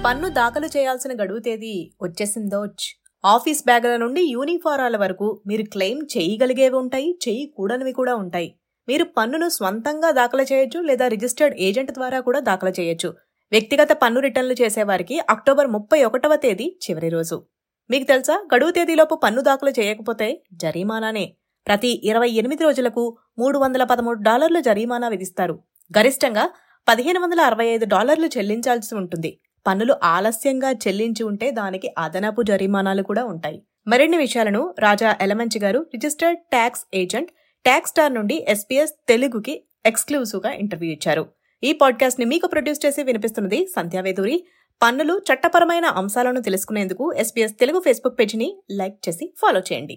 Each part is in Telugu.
పన్ను దాఖలు చేయాల్సిన గడువు తేదీ వచ్చేసిందోచ్ ఆఫీస్ బ్యాగుల నుండి యూనిఫారాల వరకు మీరు క్లెయిమ్ చేయగలిగేవి ఉంటాయి చేయకూడనివి కూడా ఉంటాయి మీరు పన్నును స్వంతంగా దాఖలు చేయొచ్చు లేదా రిజిస్టర్డ్ ఏజెంట్ ద్వారా కూడా దాఖలు చేయొచ్చు వ్యక్తిగత పన్ను రిటర్న్లు చేసేవారికి అక్టోబర్ ముప్పై ఒకటవ తేదీ చివరి రోజు మీకు తెలుసా గడువు తేదీలోపు పన్ను దాఖలు చేయకపోతే జరిమానానే ప్రతి ఇరవై ఎనిమిది రోజులకు మూడు వందల పదమూడు డాలర్ల జరిమానా విధిస్తారు గరిష్టంగా పదిహేను వందల అరవై ఐదు డాలర్లు చెల్లించాల్సి ఉంటుంది పన్నులు ఆలస్యంగా చెల్లించి ఉంటే దానికి అదనపు జరిమానాలు కూడా ఉంటాయి మరిన్ని విషయాలను రాజా ఎలమంచి గారు registered tax agent tax star నుండి ఎస్పీఎస్ తెలుగుకి ఎక్స్క్లూజివ్ గా ఇంటర్వ్యూ ఇచ్చారు ఈ పాడ్కాస్ట్ ని మీకు ప్రొడ్యూస్ చేసి వినిపిస్తున్నది సంధ్యావేదూరి పన్నులు చట్టపరమైన అంశాలను తెలుసుకునేందుకు ఎస్పీఎస్ తెలుగు ఫేస్బుక్ పేజీని లైక్ చేసి ఫాలో చేయండి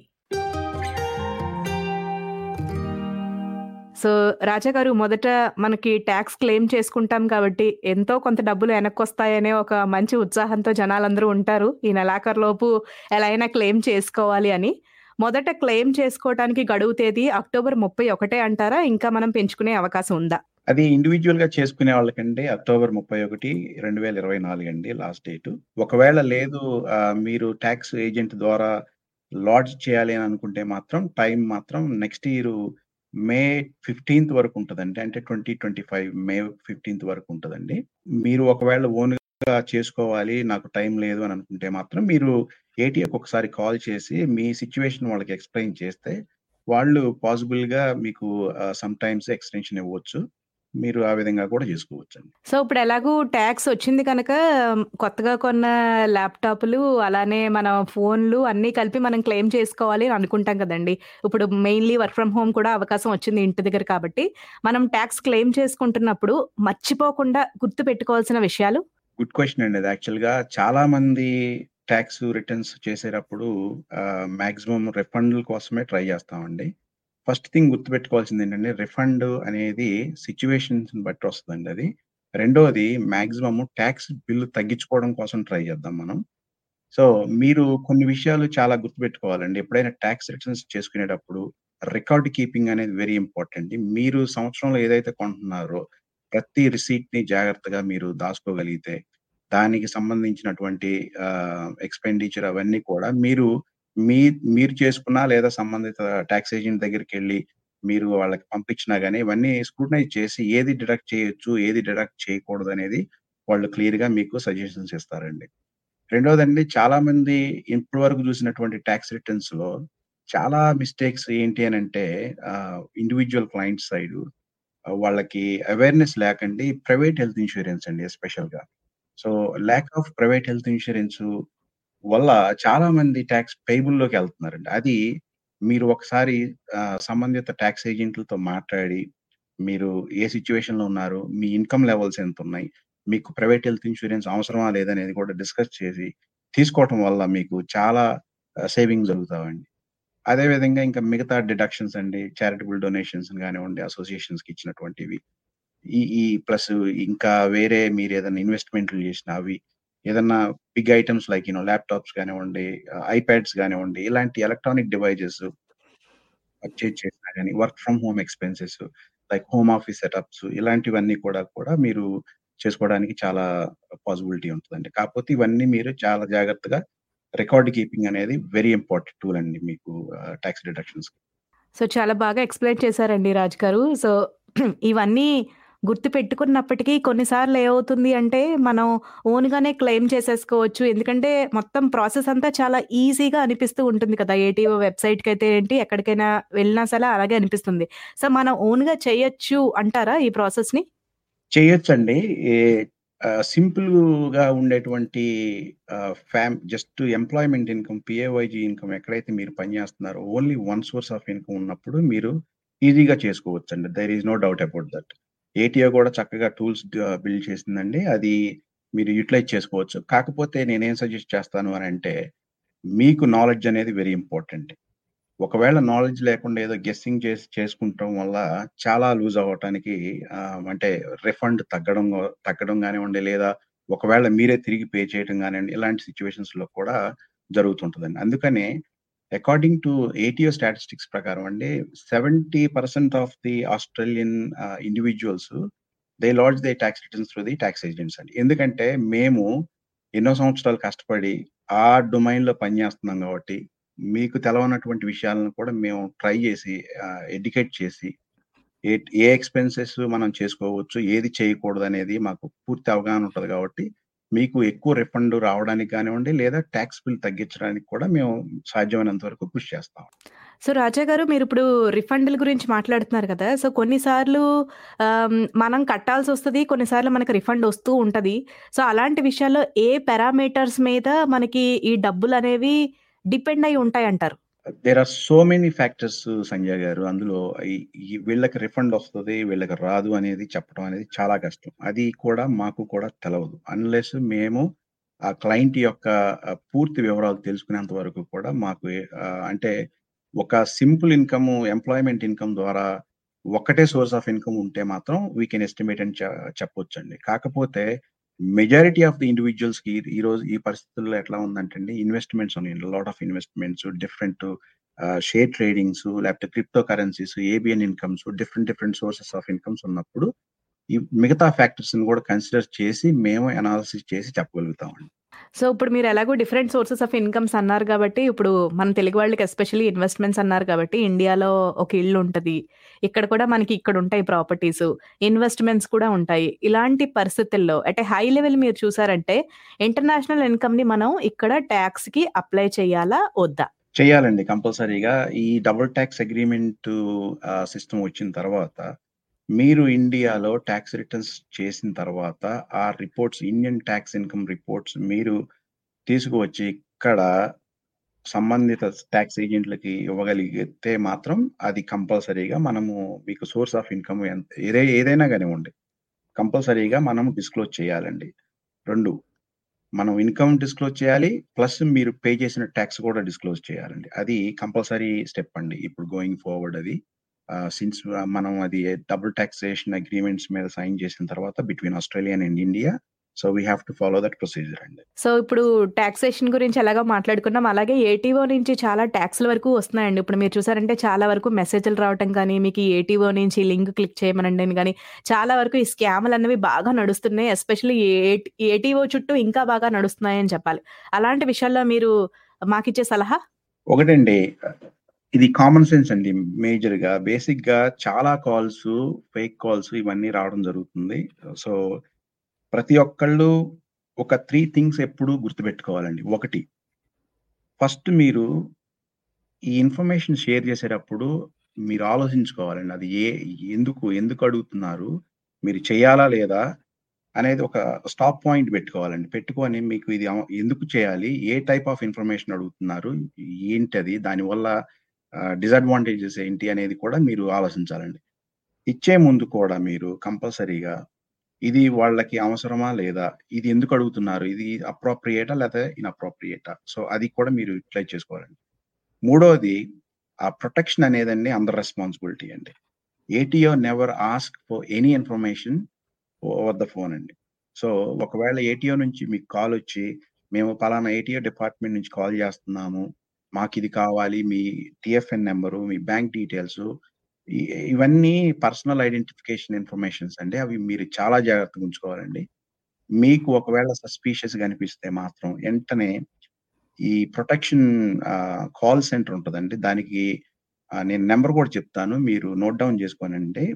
సో రాజా గారు మొదట మనకి ట్యాక్స్ క్లెయిమ్ చేసుకుంటాం కాబట్టి ఎంతో కొంత డబ్బులు వెనక్కి వస్తాయనే ఒక మంచి ఉత్సాహంతో జనాలందరూ ఉంటారు ఈ నెలాఖరులోపు ఎలా అయినా క్లెయిమ్ చేసుకోవాలి అని మొదట క్లెయిమ్ చేసుకోవడానికి గడువు తేదీ అక్టోబర్ ముప్పై ఒకటే అంటారా ఇంకా మనం పెంచుకునే అవకాశం ఉందా అది ఇండివిజువల్ గా చేసుకునే వాళ్ళకంటే అక్టోబర్ ముప్పై ఒకటి రెండు వేల ఇరవై నాలుగు అండి లాస్ట్ డేట్ ఒకవేళ లేదు ఆ, మీరు ట్యాక్స్ ఏజెంట్ ద్వారా లాడ్జ్ చేయాలి అని అనుకుంటే మాత్రం టైం మాత్రం నెక్స్ట్ ఇయర్ మే ఫిఫ్టీన్త్ వరకు ఉంటుందండి అంటే twenty twenty five May fifteenth వరకు ఉంటుందండి మీరు ఒకవేళ ఓన్ గా చేసుకోవాలి నాకు టైం లేదు అని అనుకుంటే మాత్రం మీరు ఏటీఎఫ్ ఒకసారి కాల్ చేసి మీ సిచ్యువేషన్ వాళ్ళకి ఎక్స్ప్లెయిన్ చేస్తే వాళ్ళు పాసిబుల్ గా మీకు సమ్ టైమ్స్ ఎక్స్టెన్షన్ ఇవ్వచ్చు మీరు ఆ విధంగా కూడా చేసుకోవచ్చు అండి సో ఇప్పుడు ఎలాగూ ట్యాక్స్ వచ్చింది కనుక కొత్తగా కొన్న ల్యాప్టాప్లు అలానే మన ఫోన్లు అన్నీ కలిపి మనం క్లెయిమ్ చేసుకోవాలి అని అనుకుంటాం కదండి ఇప్పుడు మెయిన్లీ వర్క్ ఫ్రమ్ హోమ్ కూడా అవకాశం వచ్చింది ఇంటి దగ్గర కాబట్టి మనం ట్యాక్స్ క్లెయిమ్ చేసుకుంటున్నప్పుడు మర్చిపోకుండా గుర్తు పెట్టుకోవాల్సిన విషయాలు గుడ్ క్వశ్చన్ అండి అది యాక్చువల్ గా చాలా మంది ట్యాక్స్ రిటర్న్స్ చేసేటప్పుడు మాక్సిమం రిఫండ్ల కోసమే ట్రై చేస్తామండి ఫస్ట్ థింగ్ గుర్తుపెట్టుకోవాల్సింది ఏంటంటే రిఫండ్ అనేది సిచ్యువేషన్స్ బట్టి వస్తుందండి అది రెండోది మాక్సిమం ట్యాక్స్ బిల్లు తగ్గించుకోవడం కోసం ట్రై చేద్దాం మనం సో మీరు కొన్ని విషయాలు చాలా గుర్తుపెట్టుకోవాలండి ఎప్పుడైనా ట్యాక్స్ రిటర్న్స్ చేసుకునేటప్పుడు రికార్డ్ కీపింగ్ అనేది వెరీ ఇంపార్టెంట్ మీరు సంవత్సరంలో ఏదైతే కొంటున్నారో ప్రతి రిసీట్ ని జాగ్రత్తగా మీరు దాచుకోగలిగితే దానికి సంబంధించినటువంటి ఎక్స్పెండిచర్ అవన్నీ కూడా మీరు మీ మీరు చేసుకున్నా లేదా సంబంధిత ట్యాక్స్ ఏజెంట్ దగ్గరికి వెళ్ళి మీరు వాళ్ళకి పంపించినా కానీ ఇవన్నీ స్క్రూటనైజ్ చేసి ఏది డిడక్ట్ చేయొచ్చు ఏది డిడక్ట్ చేయకూడదు అనేది వాళ్ళు క్లియర్ గా మీకు సజెషన్స్ ఇస్తారండి రెండోదండి చాలా మంది ఇప్పటి వరకు చూసినటువంటి ట్యాక్స్ రిటర్న్స్ లో చాలా మిస్టేక్స్ ఏంటి అని అంటే ఇండివిజువల్ క్లయింట్ సైడ్ వాళ్ళకి అవేర్నెస్ లేకండి ప్రైవేట్ హెల్త్ ఇన్సూరెన్స్ అండి ఎస్పెషల్ గా so lack of private health insurance వల్ల చాలా మంది ట్యాక్స్ పేబుల్ లోకి వెళ్తున్నారండి అది మీరు ఒకసారి ఆ, సంబంధిత ట్యాక్స్ ఏజెంట్లతో మాట్లాడి మీరు ఏ సిచ్యువేషన్ లో ఉన్నారు మీ ఇన్కమ్ లెవెల్స్ ఎంత ఉన్నాయి మీకు ప్రైవేట్ హెల్త్ ఇన్సూరెన్స్ అవసరమా లేదనేది కూడా డిస్కస్ చేసి తీసుకోవటం వల్ల మీకు చాలా సేవింగ్స్ జరుగుతాయండి అదే విధంగా ఇంకా మిగతా డిడక్షన్స్ అండి చారిటబుల్ డొనేషన్స్ కానివ్వండి అసోసియేషన్స్ కి ఇచ్చినటువంటివి ఈ ఈ ప్లస్ ఇంకా వేరే మీరు ఏదైనా ఇన్వెస్ట్మెంట్లు చేసిన అవి ఏదన్నా big items like you know laptops కానివ్వండి ఐప్యాడ్స్ కానివ్వండి ఇలాంటి ఎలక్ట్రానిక్ డివైజెస్ పర్చేజ్ చేసినా కానీ work from home expenses like home office setups ఇలాంటివన్నీ కూడా కూడా మీరు చేసుకోవడానికి చాలా పాసిబిలిటీ ఉంటుందండి కాకపోతే ఇవన్నీ మీరు చాలా జాగ్రత్తగా రికార్డ్ కీపింగ్ అనేది వెరీ ఇంపార్టెంట్ టూల్ అండి మీకు ట్యాక్స్ డిడక్షన్స్ సో చాలా బాగా ఎక్స్ప్లెయిన్ చేశారండి రాజ్ గారు సో ఇవన్నీ గుర్తు పెట్టుకున్నప్పటికీ కొన్నిసార్లు ఏమవుతుంది అంటే మనం ఓన్గానే క్లెయిమ్ చేసేసుకోవచ్చు ఎందుకంటే మొత్తం ప్రాసెస్ అంతా చాలా ఈజీగా అనిపిస్తూ ఉంటుంది కదా ఏటీఓ వెబ్సైట్కి అయితే ఏంటి ఎక్కడికైనా వెళ్ళినా సరే అలాగే అనిపిస్తుంది సో మనం ఓన్గా చేయొచ్చు అంటారా ఈ ప్రాసెస్ని చేయొచ్చండి సింపుల్ గా ఉండేటువంటి ఫ్యామ్ just employment income PAYG income ఎక్కడైతే మీరు పనిచేస్తున్నారో only one source of income ఉన్నప్పుడు మీరు ఈజీగా చేసుకోవచ్చండి there is no doubt about that ATO కూడా చక్కగా టూల్స్ బిల్డ్ చేసిందండి అది మీరు యూటిలైజ్ చేసుకోవచ్చు కాకపోతే నేనేం సజెస్ట్ చేస్తాను అని అంటే మీకు నాలెడ్జ్ అనేది వెరీ ఇంపార్టెంట్ ఒకవేళ నాలెడ్జ్ లేకుండా ఏదో గెస్సింగ్ చేసి చేసుకుంటాం వల్ల చాలా లూజ్ అవ్వటానికి ఆ, అంటే రిఫండ్ తగ్గడం తగ్గడం కానివ్వండి లేదా ఒకవేళ మీరే తిరిగి పే చేయడం కానివ్వండి ఇలాంటి సిచ్యువేషన్స్ లో కూడా జరుగుతుంటుందండి అందుకనే అకార్డింగ్ టు ఏటీఓ స్టాటిస్టిక్స్ ప్రకారం అండి seventy percent of the Australian individuals they lodge they tax returns through the tax agents అండి ఎందుకంటే మేము ఎన్నో సంవత్సరాలు కష్టపడి ఆ డొమైన్‌లో పనిచేస్తున్నాం గాబట్టి, మీకు తెలవనటువంటి విషయాలను కూడా మేము ట్రై జేసి ఆహ్, ఎడ్యుకేట్ చేసి, ఏట్ ఏ ఎక్స్‌పెన్సెస్ మనం చేసుకోవచ్చు, ఏది చేయకూడదనేది మాకు పూర్తి అవగాహన ఉంటది గాబట్టి, మీకు ఎక్కువ రిఫండ్ రావడానికి గానివ్వండి, లేదా టాక్స్ బిల్ తగ్గించడానికి కూడా మేము సాధ్యమైనంత వరకు కృషి చేస్తాం. సో, రాజా గారు మీరిప్పుడు రిఫండ్‌ల గురించి మాట్లాడుతున్నారు కదా! సో, కొన్నిసార్లు ఆహ్, మనం కట్టాల్సొస్తది. కొన్నిసార్లు మనకు రిఫండ్ ఒస్తూ ఉంటది. సో, అలాంటి విషయాల్లో ఏ పారామీటర్స్ మీద మనకి ఈ డబ్బులనేవి డిపెండ్ అయ్యి ఉంటాయంటారు? There are so many factors Sandhya గారు. అందులో ఈ ఈ వీళ్ళకి రిఫండ్ ఒస్తది, వీళ్ళకి రాదు అనేది చెప్పడం అనేది చాలా కష్టం. అది కూడా మాకు కూడా తెలవదు. అన్‌లెస్ మేము ఆ క్లయింట్ యొక్క ఆహ్, పూర్తి వివరాలు తెలుసుకునేంత వరకు కూడా మాకు ఎ ఆహ్, అంటే ఒక సింపుల్ ఇన్‌కమ్ ఎంప్లాయ్‌మెంట్ ఇన్‌కమ్ ద్వారా ఒక్కటే సోర్స్ ఆఫ్ ఇన్‌కమ్ ఉంటే మాత్రం వి కెన్ ఎస్టిమేట్ అని చె చెప్పొచ్చండి. కాకపోతే మెజారిటీ ఆఫ్ ది ఇండివిడ్యుయల్స్‌కి ఈరోజు ఈ పరిస్థితుల్లో ఎట్లా ఉందంటే అండి ఇన్వెస్ట్‌మెంట్స్ ఉన్నాయండి. Lot of investments, different ah, share tradings లేకపోతే crypto currencies, ABN incomes different different sources of incomes ఉన్నప్పుడు, ఈ మిగతా ఫ్యాక్టర్స్‌ని కూడా కన్సిడర్ చేసి మేము అనాలిసిస్ చేసి చెప్పగలుగుతామండి. సో, ఇప్పుడు మీరు ఎలాగో డిఫరెంట్ సోర్సెస్ ఆఫ్ ఇన్‌కమ్స్ అన్నారు గాబట్టి, ఇప్పుడు మన తెలుగు వాళ్ళకి ఎస్పెషల్లీ ఇన్వెస్ట్‌మెంట్స్ అన్నారు కాబట్టి, ఇండియాలో ఒక ఇల్లు ఉంటది. ఇక్కడ కూడా మనకి ఇక్కడుంటాయి ప్రాపర్టీసు. ఇన్వెస్ట్‌మెంట్స్ కూడా ఉంటాయి. ఇలాంటి పరిస్థితుల్లో అట్ ఎ హై లెవెల్ మీరు చూసారంటే, ఇంటర్నేషనల్ ఇన్‌కమ్‌ని మనం ఇక్కడ టాక్స్‌కి అప్లై చేయాలా? వద్దా? చేయాలండి కంపల్సరీగా. ఈ double tax agreement ah, system వచ్చిన తర్వాత, మీరు ఇండియాలో టాక్స్ రిటర్న్స్ చేసిన తర్వాత, ఆ reports Indian tax income reports మీరు తీసుకువచ్చి ఇక్కడ సంబంధిత టాక్స్ ఏజెంట్‌లకి ఇవ్వగలిగితే మాత్రం అది కంపల్సరీగా మనము మీకు సోర్స్ ఆఫ్ ఇన్‌కమ్ ఎంత ఏదే ఏదైనా గానివ్వండి. కంపల్సరీగా మనం డిస్క్లోజ్ చేయాలండి. 2 మనం ఇన్‌కమ్ డిస్క్లోజ్ చేయాలి. ప్లస్ మీరు పే చేసిన టాక్స్ కూడా డిస్క్లోజ్ చేయాలండి. అది కంపల్సరీ స్టెప్ అండి. ఇప్పుడు గోయింగ్ ఫార్వర్డ్ అది. ఆహ్, సిన్స్ మనం అది డబుల్ టాక్సేషన్ అగ్రీమెంట్స్ మీద సైన్ చేసిన తర్వాత between Australia and India. So, we have to follow that procedure అండి. సో, ఇప్పుడు టాక్సేషన్ గురించి ఎలాగో మాట్లాడుకున్నాం. అలాగే ఏటీఓ నుంచి చాలా టాక్స్‌ల వరకు వస్తున్నాయండి. ఇప్పుడు మీరు చూసారంటే చాలా వరకు మెసేజ్‌లు రావటం కానీ, మీకు ఈ ఏటీఓ నుంచి లింక్ క్లిక్ చేయమనండి అని గాని, చాలా వరకు ఈ స్కామ్‌లన్నవి బాగా నడుస్తున్నాయి. ఎస్పెషల్లీ ఏట్ ఏటీఓ చుట్టూ ఇంకా బాగా నడుస్తున్నాయని చెప్పాలి. అలాంటి విషయాల్లో మీరు మాకిచ్చే సలహా? ఒకటండి. ఇది కామన్ సెన్స్ అండి మేజర్‌గా. బేసిక్‌గా చాలా కాల్స్, ఫేక్ కాల్స్ ఇవన్నీ రావడం జరుగుతుంది. సో, ప్రతి ఒక్కళ్ళు ఒక 3 థింగ్స్ ఎప్పుడూ గుర్తుపెట్టుకోవాలండి. ఒకటి ఫస్ట్ మీరు ఈ ఇన్ఫర్మేషన్ షేర్ చేసేటప్పుడు మీరు ఆలోచించుకోవాలండి. అది ఏ ఎందుకు, ఎందుకు అడుగుతున్నారు? మీరు చేయాలా లేదా? అనేది ఒక స్టాప్ పాయింట్ పెట్టుకోవాలండి. పెట్టుకొని మీకు ఇది అవ ఎందుకు చేయాలి? ఏ టైప్ ఆఫ్ ఇన్ఫర్మేషన్ అడుగుతున్నారు? ఏంటది? దానివల్ల ఆహ్, డిసడ్వాంటేజెస్ ఏంటి? అనేది కూడా మీరు ఆలోచించాలండి. ఇచ్చే ముందు కూడా మీరు కంపల్సరీగా ఇది వాళ్ళకి అవసరమా? లేదా? ఇది ఎందుకు అడుగుతున్నారు? ఇది అప్రోప్రియేటా? లేతే ఇన్‌అప్రోప్రియేటా? సో, అది కూడా మీరు యుటిలైజ్ చేసుకోవాలండి. మూడోది ఆ ప్రొటెక్షన్ అనేదండి అందరి రెస్పాన్సిబిలిటీ అండి. ATO never ask for any information over the phone అండి. సో, ఒకవేళ ఏటీఓ నుంచి మీకు కాలొచ్చి, మేము పలానా ఏటీఓ డిపార్ట్‌మెంట్ నుంచి కాల్ చేస్తున్నాము. మాకిది కావాలి. మీ టీఎఫ్ఎన్ నంబరు, మీ బ్యాంక్ డీటెయిల్సు ఇ ఇవన్నీ పర్సనల్ ఐడెంటిఫికేషన్ ఇన్ఫర్మేషన్స్ అండి. అవి మీరు చాలా జాగ్రత్తగా ఉంచుకోవాలండి. మీకు ఒకవేళ సస్పీషియస్‌గా అనిపిస్తే మాత్రం ఎంటనే ఈ ప్రొటెక్షన్ ఆహ్, కాల్ సెంటర్ ఉంటదండి. దానికి ఆహ్, నేను నంబర్ కూడా చెప్తాను. మీరు నోట్ డౌన్ చేసుకోనండి.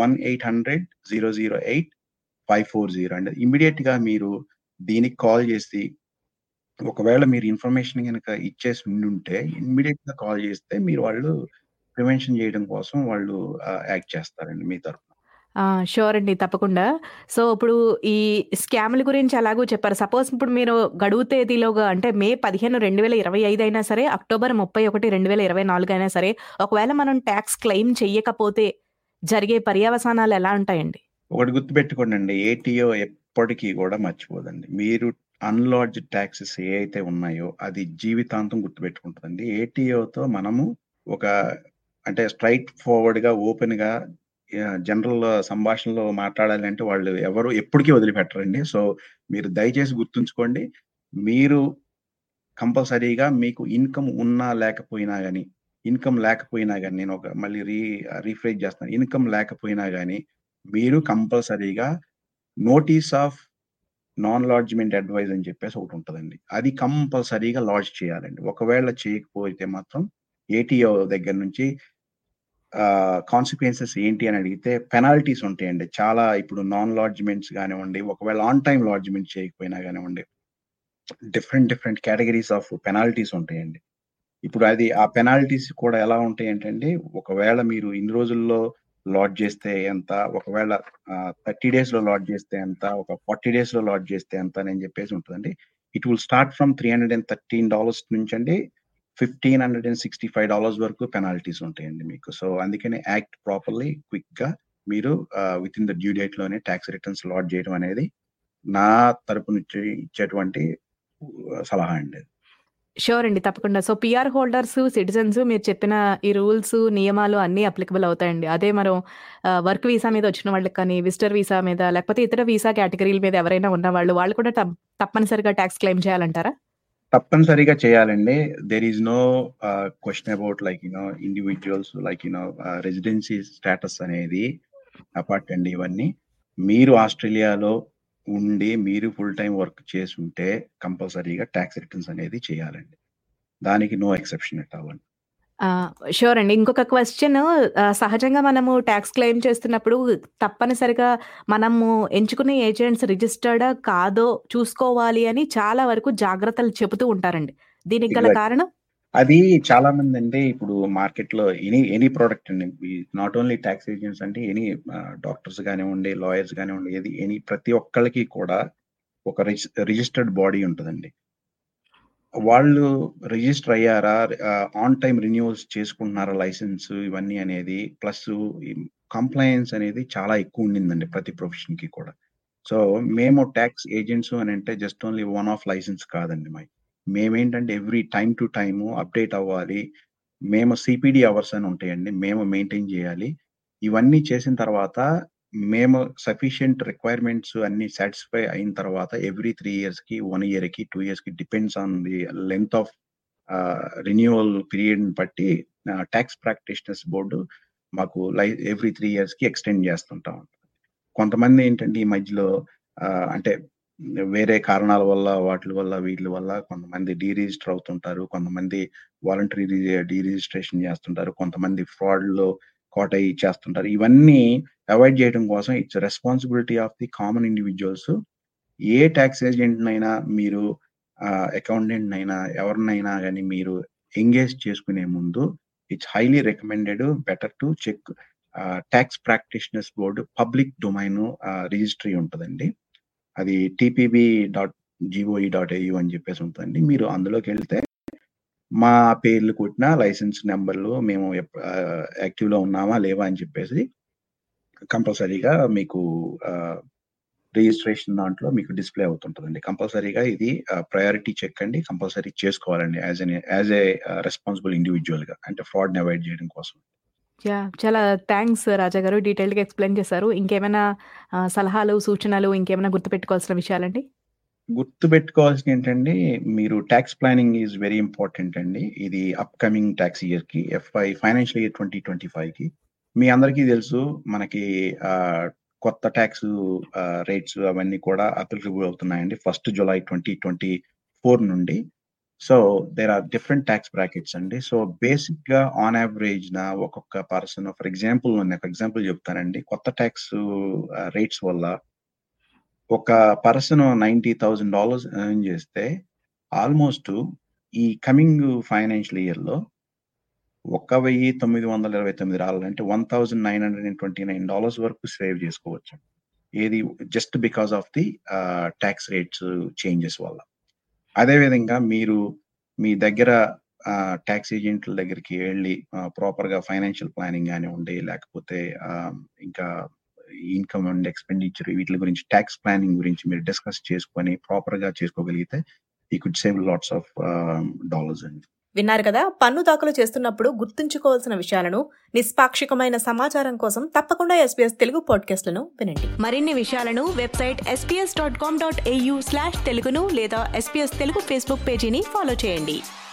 1800-008-540 అండి. ఇమ్మీడియేట్‌గా మీరు దీనికి కాల్ చేసి ఒకవేళ మీరు ఇన్ఫర్మేషన్ గనక ఇచ్చేసి ఉండుంటే ఇమ్మీడియేట్‌గా కాల్ చేస్తే మీరు వాళ్ళు ప్రివెన్షన్ చేయడం కోసం వాళ్ళు ఆహ్, యాక్ట్ చేస్తారండి మీ తరపున. ఆ! ష్యూర్ అండి. తప్పకుండా. సో, ఇప్పుడు ఈ స్కామ్‌ల గురించి ఎలాగో చెప్పారు. సపోజ్ ఇప్పుడు మీరు గడువు తేదీలోగా అంటే మే 15, 2025 అయినా సరే, అక్టోబర్ 31, 2024 అయినా సరే, ఒకవేళ మనం టాక్స్ క్లెయిమ్ చెయ్యకపోతే జరిగే పర్యవసానాలు ఎలా ఉంటాయండి? ఒకటి గుర్తుపెట్టుకోండండి. ఏటీఓ ఎప్పటికి కూడా మర్చిపోదండి. మీరు అన్‌లాడ్జ్డ్ టాక్సెస్ ఏయైతే ఉన్నాయో అది జీవితాంతం గుర్తుపెట్టుకుంటదండి. ఏటీఓతో మనము ఒక అంటే స్ట్రెయిట్ ఫార్వర్డ్‌గా, ఓపెన్‌గా ఆహ్, జనరల్ సంభాషణలో మాట్లాడాలి అంటే వాళ్ళు ఎవరు ఎప్పటికి వదిలిపెట్టరండి. సో, మీరు దయచేసి గుర్తుంచుకోండి. మీరు కంపల్సరీగా మీకు ఇన్‌కమ్ ఉన్నా లేకపోయినా గాని, ఇన్‌కమ్ లేకపోయినా గాని నేను ఒక మళ్ళీ రీ రీఫ్రేజ్ చేస్తాను. ఇన్‌కమ్ లేకపోయినా గాని మీరు కంపల్సరీగా notice of non lodgement advise అని చెప్పేసి ఒకటి ఉంటుందండి అది కంపల్సరీగా లాడ్జ్ చేయాలండి ఒకవేళ చేయకపోతే మాత్రం ఏటీఓ దగ్గర నుంచి కాన్సిక్వెన్సెస్ ఏంటి అని అడిగితే పెనాల్టీస్ ఉంటాయండి చాలా ఇప్పుడు నాన్ లాడ్జ్మెంట్స్ కానివ్వండి ఒకవేళ ఆన్ టైం లాడ్జ్మెంట్ చేయకపోయినా కానివ్వండి different different categories of penalties ఉంటాయండి ఇప్పుడు అది ఆ పెనాల్టీస్ కూడా ఎలా ఉంటాయి ఏంటంటే ఒకవేళ మీరు ఇన్ని రోజుల్లో లాడ్ చేస్తే ఎంత ఒకవేళ థర్టీ డేస్ లో లాడ్ చేస్తే ఎంత ఒక ఫార్టీ డేస్ లో లాడ్ చేస్తే ఎంత అని చెప్పేసి ఉంటుందండి it will start from three hundred and thirteen dollars నుంచి అండి fifteen hundred and sixty five dollars వరకు పెనాల్టీస్ ఉంటాయండి మీకు సో అందుకని యాక్ట్ ప్రాపర్లీ క్విక్ గా మీరు within the due date లోనే ట్యాక్స్ రిటర్న్స్ లాడ్ చేయడం అనేది నా తరపు నుంచి ఇచ్చేటువంటి సలహా అండి షూర్ అండి తప్పకుండా సో పిఆర్ హోల్డర్స్ సిటిజన్స్ మీరు చెప్పిన ఈ రూల్స్ నియమాలు అన్నీ అప్లికబుల్ అవుతాయండి అదే మనం వర్క్ వీసా మీద వచ్చిన వాళ్ళకి కానీ విజిటర్ వీసా మీద లేకపోతే ఇతర వీసా కేటగిరీల మీద ఎవరైనా ఉన్న వాళ్ళు వాళ్ళు కూడా తప్పనిసరిగా ట్యాక్స్ క్లెయిమ్ చేయాలంటారా తప్పనిసరిగా చేయాలండి there is no question about like you know individuals like you know residency status అనేది అపార్ట్ అండి ఇవన్నీ మీరు ఆస్ట్రేలియాలో ఉండి మీరు ఫుల్ టైం వర్క్ చేసి ఉంటే కంపల్సరీగా ట్యాక్స్ రిటర్న్స్ అనేది చేయాలండి దానికి నో ఎక్సెప్షన్ ఎట్ అవ్వండి షూర్ అండి ఇంకొక క్వశ్చన్ సహజంగా మనము ట్యాక్స్ క్లెయిమ్ చేస్తున్నప్పుడు తప్పనిసరిగా మనము ఎంచుకునే ఏజెంట్స్ రిజిస్టర్డ్ కాదో చూసుకోవాలి అని చాలా వరకు జాగ్రత్తలు చెబుతూ ఉంటారండి దీనికి గల కారణం అది చాలా మంది అండి ఇప్పుడు మార్కెట్ లో ఎనీ ఎనీ ప్రోడక్ట్ అండి నాట్ ఓన్లీ ట్యాక్స్ ఏజెంట్స్ అంటే ఎనీ డాక్టర్స్ కానివ్వండి లాయర్స్ కానివ్వండి ఏది ఎనీ ప్రతి ఒక్కళ్ళకి కూడా ఒక రిజిస్టర్డ్ బాడీ ఉంటుందండి వాళ్ళు రిజిస్టర్ అయ్యారా ఆన్ టైం రెన్యూవల్స్ చేసుకుంటున్నారా లైసెన్స్ ఇవన్నీ అనేది ప్లస్ కంప్లయన్స్ అనేది చాలా ఎక్కువ ఉండిందండి ప్రతి ప్రొఫెషన్ కి కూడా సో మేము ట్యాక్స్ ఏజెంట్స్ అని అంటే just only one of licence కాదండి మై మేమేంటంటే every time to time update అవ్వాలి మేము సిపిడి అవర్స్ అని ఉంటాయండి మేము మెయింటైన్ చేయాలి ఇవన్నీ చేసిన తర్వాత మేము సఫిషియంట్ రిక్వైర్మెంట్స్ అన్ని సాటిస్ఫై అయిన తర్వాత ఎవ్రీ త్రీ ఇయర్స్ కి వన్ ఇయర్ కి టూ ఇయర్స్ కి depends on the length of renewal period బట్టి ట్యాక్స్ ప్రాక్టీషనర్స్ బోర్డు మాకు లై ఎవ్రీ త్రీ ఇయర్స్ కి ఎక్స్టెండ్ చేస్తుంటాం కొంతమంది ఏంటంటే ఈ మధ్యలో అంటే వేరే కారణాల వల్ల వాటి వల్ల వీటి వల్ల కొంతమంది డీరిజిస్టర్ అవుతుంటారు కొంతమంది వాలంటరీ డీరిజిస్ట్రేషన్ చేస్తుంటారు కొంతమంది ఫ్రాడ్ లో కోట చేస్తుంటారు ఇవన్నీ అవాయిడ్ చేయడం కోసం it's responsibility of the common individuals ఏ ట్యాక్స్ ఏజెంట్ అయినా మీరు అకౌంటెంట్ అయినా ఎవరినైనా కానీ మీరు ఎంగేజ్ చేసుకునే ముందు it's highly recommended better to check tax practitioners board public domain registry ఉంటుందండి అది TPB dot GOV dot AU అని చెప్పేసి ఉంటుందండి మీరు అందులోకి వెళ్తే మా పేర్లు కొట్టిన లైసెన్స్ నెంబర్లు మేము యాక్టివ్ లో ఉన్నామా లేవా అని చెప్పేసి కంపల్సరీగా మీకు రిజిస్ట్రేషన్ దాంట్లో మీకు డిస్ప్లే అవుతుంటుందండి కంపల్సరీగా ఇది ప్రయారిటీ చెక్ అండి కంపల్సరీ చేసుకోవాలండి as an as a responsible individual గా అంటే ఫ్రాడ్ అవాయిడ్ చేయడం కోసం యా చాలా థ్యాంక్స్ రాజా గారు డీటెయిల్డ్గా ఎక్స్ప్లెయిన్ చేశారు ఇంకేమైనా సలహాలు సూచనలు ఇంకేమైనా గుర్తుపెట్టుకోవాల్సిన విషయాలండి గుర్తు పెట్టుకోవాల్సిన ఏంటంటే మీరు tax planning is very important అండి ఇది అప్కమింగ్ ట్యాక్స్ ఇయర్ కి FY financial year twenty twenty five కి మీ అందరికీ తెలుసు మనకి కొత్త ట్యాక్స్ రేట్స్ అవన్నీ కూడా అప్లికబుల్ అవుతున్నాయండి first July twenty twenty four నుండి so there are different tax brackets అండి సో బేసిక్ గా ఆన్ యావరేజ్ నా ఒక్కొక్క పర్సన్ ఫర్ ఎగ్జాంపుల్ నేను ఒక ఎగ్జాంపుల్ చెప్తానండి కొత్త ట్యాక్స్ రేట్స్ వల్ల ఒక person ninety thousand dollars earn చేస్తే ఆల్మోస్ట్ ఈ కమింగ్ ఫైనాన్షియల్ ఇయర్ లో ఒక్క వెయ్యి తొమ్మిది వందల ఇరవై తొమ్మిది డాలర్లు అంటే one thousand nine hundred and twenty nine dollars వరకు సేవ్ చేసుకోవచ్చు ఏది just because of the tax rates changes వల్ల అదేవిధంగా మీరు మీ దగ్గర ట్యాక్స్ ఏజెంట్ల దగ్గరికి వెళ్ళి ప్రాపర్ గా ఫైనాన్షియల్ ప్లానింగ్ కానివ్వండి లేకపోతే ఇంకా ఇన్కమ్ అండ్ ఎక్స్పెండిచర్ వీటి గురించి ట్యాక్స్ ప్లానింగ్ గురించి మీరు డిస్కస్ చేసుకొని ప్రాపర్ గా చేసుకోగలిగితే ఈ could save lots of dollars అండి విన్నారు కదా పన్ను దాఖలు చేస్తున్నప్పుడు గుర్తుంచుకోవాల్సిన విషయాలను నిష్పాక్షికమైన సమాచారం కోసం తప్పకుండా ఎస్పీఎస్ తెలుగు పాడ్కాస్ట్లను వినండి మరిన్ని విషయాలను website SBS dot com dot AU slash తెలుగును లేదా ఎస్పీఎస్ తెలుగు ఫేస్బుక్ పేజీని ఫాలో చేయండి